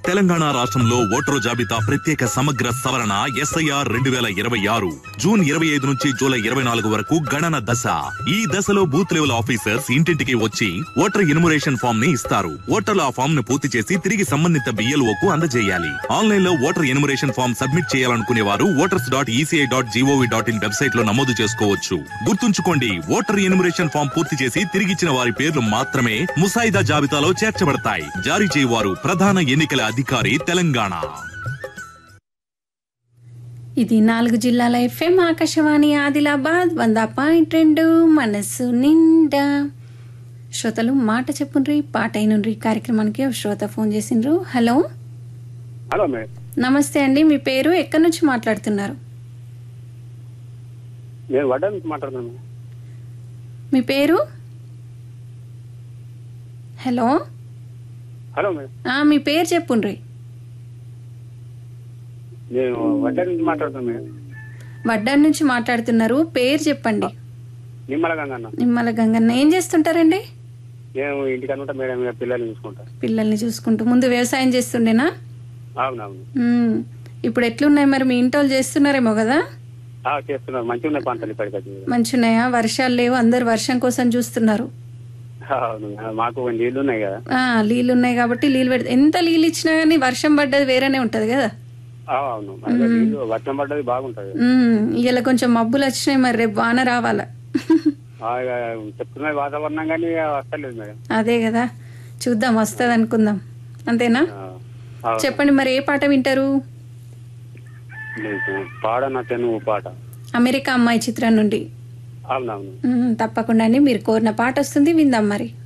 తెలంగాణ రాష్ట్రంలో ఓటరు జాబితా ప్రత్యేక సమగ్ర సవరణ ఎస్ఐఆర్ రెండు వేల ఇరవై ఆరు జూన్ ఇరవై ఐదు నుంచి జూలై ఇరవై నాలుగు వరకు గణన దశ ఈ దశలో బూత్ లెవెల్ ఆఫీసర్స్ ఇంటింటికి వచ్చి ఓటర్ ఇన్మురేషన్ ఫామ్ ని ఇస్తారు ఓటర్లు ఆ ఫామ్ ను పూర్తి చేసి తిరిగి సంబంధిత బిఎల్ఓ కు అందజేయాలి ఆన్లైన్ లో ఓటర్ ఇన్మురేషన్ ఫామ్ సబ్మిట్ చేయాలనుకునే వారు voters dot ECI dot G O V dot in website లో నమోదు చేసుకోవచ్చు గుర్తుంచుకోండి ఓటర్ ఇన్మురేషన్ ఫామ్ పూర్తి చేసి తిరిగిచ్చిన వారి పేర్లు మాత్రమే ముసాయిదా జాబితాలో చేర్చబడతాయి జారీ చేయవారు ప్రధాన ఎన్నికల అధికారి తెలంగాణ ఇది నాలుగు జిల్లాల ఎఫ్ఎం ఆకాశవాణి ఆదిలాబాద్ వంద పాయింట్ రెండు మనస్సు నిండా శ్రోతలు మాట చెప్పుండ్రి పాట అయినుండ్రి కార్యక్రమానికి ఒక శ్రోత ఫోన్ చేసిండ్రు హలో హలో మేడం నమస్తే అండి మీ పేరు ఎక్కడి నుంచి మాట్లాడుతున్నారు నేను వడ్డా నుంచి మాట్లాడుతున్నాను మేడం. మీ పేరు హలో హలో మేడం ఆ, మీ పేరు చెప్పుండ్రి నేను వడ్డా నుంచి మాట్లాడుతున్నాను మేడం వడ్డాన్ నుంచి మాట్లాడుతున్నారు పేరు చెప్పండి నిమ్మల గంగన్న నిమ్మల గంగన్న ఏం చేస్తుంటారండి నేను ఇంటికన్నా ఉంటా మేడం ఇక పిల్లల్ని చూసుకుంటా పిల్లల్ని చూసుకుంటూ ముందు వ్యవసాయం చేస్తుండేనా అవునవును మ్మ్. ఇప్పుడు ఎట్లున్నాయి మరి మీ ఇంటి వాళ్ళు చేస్తున్నారేమో కదా ఆ, చేస్తున్నారు మంచిగా ఉన్నాయి పంటలు ఇప్పటికీ మంచున్నాయా వర్షాలు లేవు అందరు వర్షం కోసం చూస్తున్నారు అవును మాకు నీళ్లు ఉన్నాయి కదా ఆ నీళ్ళు ఉన్నాయి కాబట్టి నీళ్ళు పెడితే ఎంత నీళ్ళు ఇచ్చినా కానీ వర్షం పడ్డది వేరేనే ఉంటది కదా ఆ, అవును అదే నీళ్లు వర్షం పడ్డది బాగుంటది మ్మ్. ఇవాళ కొంచెం మబ్బులు వచ్చినాయి మరి రేపు వాన రావాలా ఆ, ఇక చెప్తున్న వాతావరణం కానీ వస్తలేదు మేడం అదే కదా చూద్దాం వస్తుంది అనుకుందాం అంతేనా ఆ, అవును. చెప్పండి మరి ఏ పాట వింటారు నీకు పాడన తెనుగు పాట అమెరికా అమ్మాయి చిత్రం నుండి అవునవును మ్మ్. తప్పకుండా అండి మీరు కోరిన పాట వస్తుంది విందాం మరి